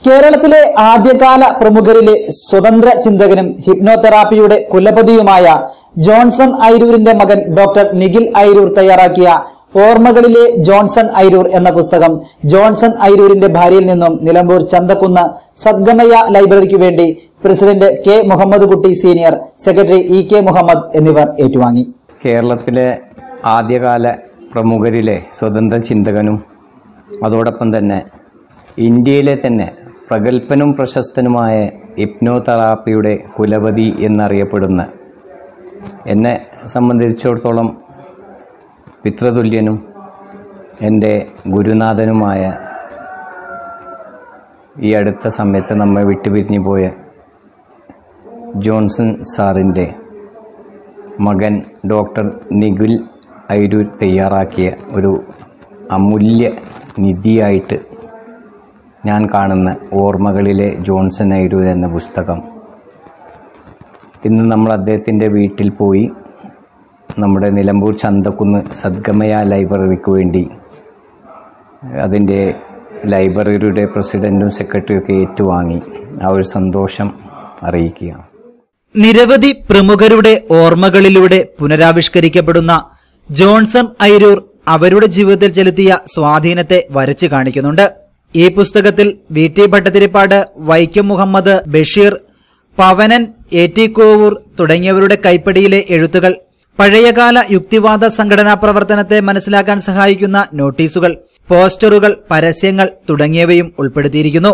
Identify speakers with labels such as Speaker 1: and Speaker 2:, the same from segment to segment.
Speaker 1: കേരളത്തിലെ ആദ്യകാല പ്രമുഖരിലെ സ്വതന്ത്ര ചിന്തകനും ഹിപ്നോതെറാപ്പിയുടെ കുലപതിയുമായ ജോൺസൺ ഐരൂരിന്റെ മകൻ ഡോക്ടർ നിഖിൽ ഐരൂർ തയ്യാറാക്കിയ ഓർമ്മകളിലെ ജോൺസൺ ഐരൂർ എന്ന പുസ്തകം ജോൺസൺ ഐരൂരിന്റെ ഭാര്യയിൽ നിന്നും നിലമ്പൂർ ചന്തക്കുന്ന് സദ്ഗമയ ലൈബ്രറിക്കു വേണ്ടി president K Muhammad Kutty senior secretary E K Muhammad എന്നിവർ ഏറ്റുവാങ്ങി
Speaker 2: കേരളത്തിലെ ആദ്യകാല പ്രമുഖരിലെ സ്വതന്ത്ര ചിന്തകനും അതോടൊപ്പം തന്നെ ഇന്ത്യയിലെ തന്നെ പ്രഗത്ഭനും പ്രശസ്തനുമായ ഇപ്നോതെറാപ്പിയുടെ കുലപതി എന്നറിയപ്പെടുന്ന എന്നെ സംബന്ധിച്ചിടത്തോളം പിതൃതുല്യനും എൻ്റെ ഗുരുനാഥനുമായ ഈ അടുത്ത സമയത്ത് നമ്മെ വിട്ടുപിരിഞ്ഞു പോയ ജോൺസൺ സാറിൻ്റെ മകൻ ഡോക്ടർ നിഖിൽ ഐരൂർ തയ്യാറാക്കിയ ഒരു അമൂല്യ നിധിയായിട്ട് ഞാൻ കാണുന്ന ഓർമ്മകളിലെ ജോൺസൺ ഐരൂർ എന്ന പുസ്തകം ഇന്ന് നമ്മൾ അദ്ദേഹത്തിൻ്റെ വീട്ടിൽ പോയി നമ്മുടെ നിലമ്പൂർ ചന്തക്കുന്ന് സദ്ഗമയ ലൈബ്രറിക്ക് വേണ്ടി അതിൻ്റെ ലൈബ്രറിയുടെ പ്രസിഡൻറ്റും സെക്രട്ടറിയൊക്കെ ഏറ്റുവാങ്ങി ആ ഒരു സന്തോഷം അറിയിക്കുകയാണ്
Speaker 1: നിരവധി പ്രമുഖരുടെ ഓർമ്മകളിലൂടെ പുനരാവിഷ്കരിക്കപ്പെടുന്ന ജോൺസൺ ഐരൂർ അവരുടെ ജീവിതത്തിൽ ചെലുത്തിയ സ്വാധീനത്തെ വരച്ചു കാണിക്കുന്നുണ്ട് ഈ പുസ്തകത്തിൽ V T Bhattathiripad Vaikom Muhammad Basheer Pavanan A T Kovoor തുടങ്ങിയവരുടെ കൈപ്പടിയിലെ എഴുത്തുകൾ പഴയകാല യുക്തിവാദ സംഘടനാ പ്രവർത്തനത്തെ മനസ്സിലാക്കാൻ സഹായിക്കുന്ന നോട്ടീസുകൾ പോസ്റ്ററുകൾ പരസ്യങ്ങൾ തുടങ്ങിയവയും ഉൾപ്പെടുത്തിയിരിക്കുന്നു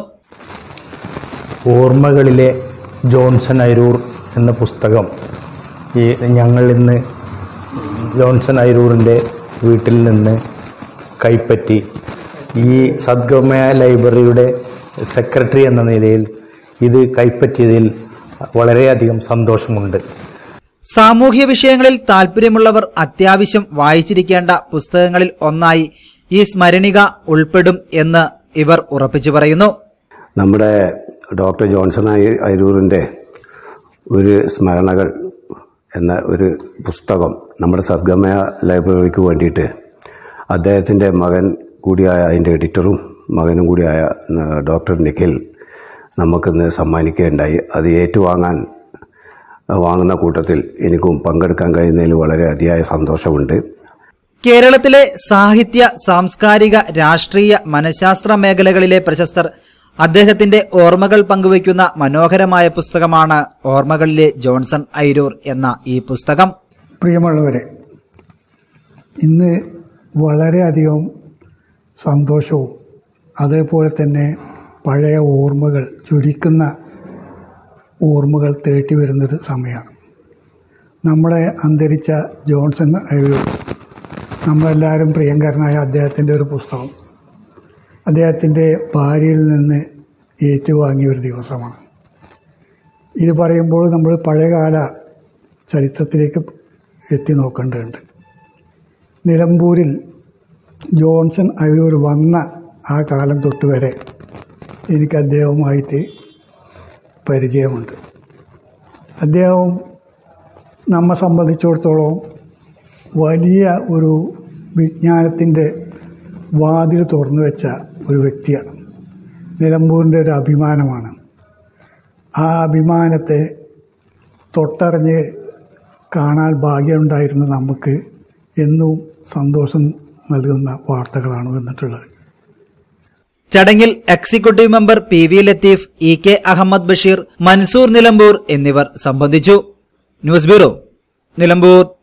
Speaker 3: ഓർമ്മകളിലെ ജോൺസൺ അരൂർ എന്ന പുസ്തകം ഈ ഞങ്ങൾ ഇന്ന് ജോൺസൺ അരൂറിൻ്റെ വീട്ടിൽ നിന്ന് കൈപ്പറ്റി ഈ സദ്ഗമയ ലൈബ്രറിയുടെ സെക്രട്ടറി എന്ന നിലയിൽ ഇത് കൈപ്പറ്റിയതിൽ വളരെയധികം സന്തോഷമുണ്ട്
Speaker 1: സാമൂഹ്യ വിഷയങ്ങളിൽ താല്പര്യമുള്ളവർ അത്യാവശ്യം വായിച്ചിരിക്കേണ്ട പുസ്തകങ്ങളിൽ ഒന്നായി ഈ സ്മരണിക ഉൾപ്പെടും എന്ന് ഇവർ ഉറപ്പിച്ചു പറയുന്നു
Speaker 4: നമ്മുടെ ഡോക്ടർ ജോൺസൺ ഐ- ഐരൂറിൻ്റെ ഒരു സ്മരണകൾ എന്ന ഒരു പുസ്തകം നമ്മുടെ സദ്ഗമയ ലൈബ്രറിക്ക് വേണ്ടിയിട്ട് അദ്ദേഹത്തിൻ്റെ മകൻ കൂടിയായ അതിൻ്റെ എഡിറ്ററും മകനും കൂടിയായ ഏഹ്, ഡോക്ടർ നിഖിൽ നമുക്കിന്ന് സമ്മാനിക്കുകയുണ്ടായി അത് ഏറ്റുവാങ്ങാൻ ഏഹ്, വാങ്ങുന്ന കൂട്ടത്തിൽ എനിക്കും പങ്കെടുക്കാൻ കഴിയുന്നതിൽ വളരെ അതിയായ സന്തോഷമുണ്ട്
Speaker 1: കേരളത്തിലെ സാഹിത്യ സാംസ്കാരിക രാഷ്ട്രീയ മനഃശാസ്ത്ര മേഖലകളിലെ പ്രശസ്തർ അദ്ദേഹത്തിന്റെ ഓർമ്മകൾ പങ്കുവയ്ക്കുന്ന മനോഹരമായ പുസ്തകമാണ് ഓർമ്മകളിലെ ജോൺസൺ ഐരൂർ എന്ന ഈ പുസ്തകം
Speaker 5: പ്രിയമുള്ളവരെ ഇന്ന് വളരെയധികം സന്തോഷവും അതേപോലെ തന്നെ പഴയ ഓർമ്മകൾ ജ്വലിക്കുന്ന ഓർമ്മകൾ തേട്ടി വരുന്നൊരു സമയമാണ് നമ്മുടെ അന്തരിച്ച ജോൺസൺ അയ്യൂർ നമ്മളെല്ലാവരും പ്രിയങ്കരനായ അദ്ദേഹത്തിൻ്റെ ഒരു പുസ്തകം അദ്ദേഹത്തിൻ്റെ ഭാര്യയിൽ നിന്ന് ഏറ്റുവാങ്ങിയ ഒരു ദിവസമാണ് ഇത് പറയുമ്പോൾ നമ്മൾ പഴയകാല ചരിത്രത്തിലേക്ക് എത്തി നോക്കേണ്ടതുണ്ട് നിലമ്പൂരിൽ ജോൺസൺ അയ്യൂർ വന്ന ആ കാലം തൊട്ട് വരെ എനിക്ക് അദ്ദേഹവുമായിട്ട് പരിചയമുണ്ട് അദ്ദേഹം നമ്മെ സംബന്ധിച്ചിടത്തോളം വലിയ ഒരു വിജ്ഞാനത്തിൻ്റെ വാതിൽ തുറന്നു വെച്ച ഒരു വ്യക്തിയാണ് നിലമ്പൂരിൻ്റെ ഒരു അഭിമാനമാണ് ആ അഭിമാനത്തെ തൊട്ടറിഞ്ഞ് കാണാൻ ഭാഗ്യമുണ്ടായിരുന്ന നമുക്ക് എന്നും സന്തോഷം നൽകുന്ന വാർത്തകളാണ് വന്നിട്ടുള്ളത്
Speaker 1: ചടങ്ങിൽ executive member P V Latheef E K Ahmed Basheer Mansoor Nilambur എന്നിവർ സംബന്ധിച്ചു ന്യൂസ് ബ്യൂറോ നിലമ്പൂർ